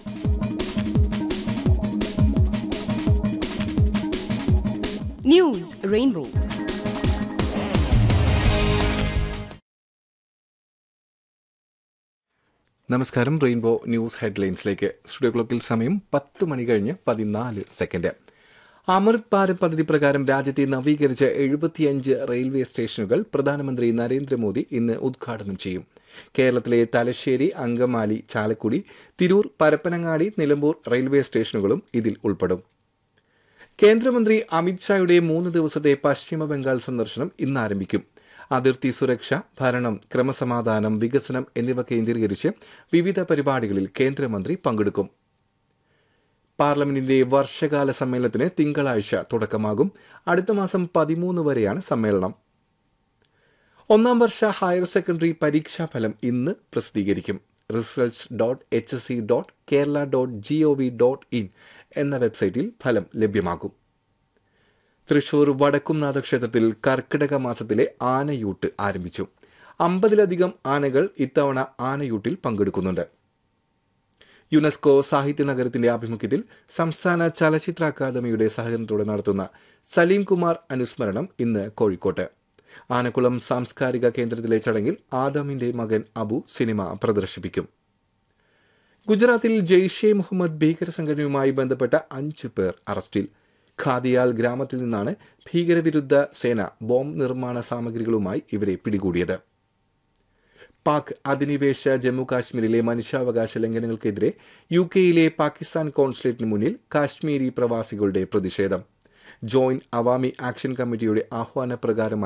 News Rainbow. നമസ്കാരം Rainbow news ഹെഡ്ലൈൻസിലേക്ക് studio ക്ലോക്കിൽ സമയം പത്ത് മണി കഴിഞ്ഞ് പതിനാല് സെക്കൻഡ് അമൃത് ഭാരത് പദ്ധതി പ്രകാരം രാജ്യത്തെ നവീകരിച്ച എഴുപത്തിയഞ്ച് റെയിൽവേ സ്റ്റേഷനുകൾ പ്രധാനമന്ത്രി നരേന്ദ്രമോദി ഇന്ന് ഉദ്ഘാടനം ചെയ്യും കേരളത്തിലെ തലശ്ശേരി അങ്കമാലി ചാലക്കുടി തിരൂർ പരപ്പനങ്ങാടി നിലമ്പൂർ റെയിൽവേ സ്റ്റേഷനുകളും ഇതിൽ ഉൾപ്പെടും കേന്ദ്രമന്ത്രി അമിത്ഷായുടെ മൂന്ന് ദിവസത്തെ പശ്ചിമ ബംഗാൾ സന്ദർശനം ഇന്ന് ആരംഭിക്കും അതിർത്തി സുരക്ഷ ഭരണം ക്രമസമാധാനം വികസനം എന്നിവ കേന്ദ്രീകരിച്ച് വിവിധ പരിപാടികളിൽ കേന്ദ്രമന്ത്രി പങ്കെടുക്കും പാർലമെന്റിന്റെ വർഷകാല സമ്മേളനത്തിന് തിങ്കളാഴ്ച തുടക്കമാകും അടുത്ത മാസം പതിമൂന്ന് വരെയാണ് സമ്മേളനം ഒന്നാം വർഷ ഹയർ സെക്കൻഡറി പരീക്ഷാ ഫലം ഇന്ന് പ്രസിദ്ധീകരിക്കും results dot H S C dot Kerala dot G O V dot in എന്ന വെബ്സൈറ്റിൽ ഫലം ലഭ്യമാകും തൃശൂർ വടക്കുംനാഥ ക്ഷേത്രത്തിൽ കർക്കിടക മാസത്തിലെ ആനയൂട്ട് ആരംഭിച്ചു അമ്പതിലധികം ആനകൾ ഇത്തവണ ആനയൂട്ടിൽ പങ്കെടുക്കുന്നുണ്ട് യുനെസ്കോ സാഹിത്യ നഗരത്തിന്റെ ആഭിമുഖ്യത്തിൽ സംസ്ഥാന ചലച്ചിത്ര അക്കാദമിയുടെ സഹകരണത്തോടെ നടത്തുന്ന സലീം കുമാർ അനുസ്മരണം ഇന്ന് കോഴിക്കോട്ട് ആനക്കുളം സാംസ്കാരിക കേന്ദ്രത്തിലെ ചടങ്ങിൽ ആദമിന്റെ മകൻ അബു സിനിമ പ്രദർശിപ്പിക്കും ഗുജറാത്തിൽ ജെയ്ഷെ മുഹമ്മദ് ഭീകര സംഘടനയുമായി ബന്ധപ്പെട്ട അഞ്ചു പേർ അറസ്റ്റിൽ ഖാദിയാൽ ഗ്രാമത്തിൽ നിന്നാണ് ഭീകരവിരുദ്ധ സേന ബോംബ് നിർമ്മാണ സാമഗ്രികളുമായി ഇവരെ പിടികൂടിയത് പാക് അധിനിവേശ ജമ്മു കാശ്മീരിലെ മനുഷ്യാവകാശ ലംഘനങ്ങൾക്കെതിരെ യു കെയിലെ പാകിസ്ഥാൻ കോൺസുലേറ്റിന് മുന്നിൽ കാശ്മീരി പ്രവാസികളുടെ പ്രതിഷേധം ജോയിന്റ് അവാമി ആക്ഷൻ കമ്മിറ്റിയുടെ ആഹ്വാനപ്രകാരം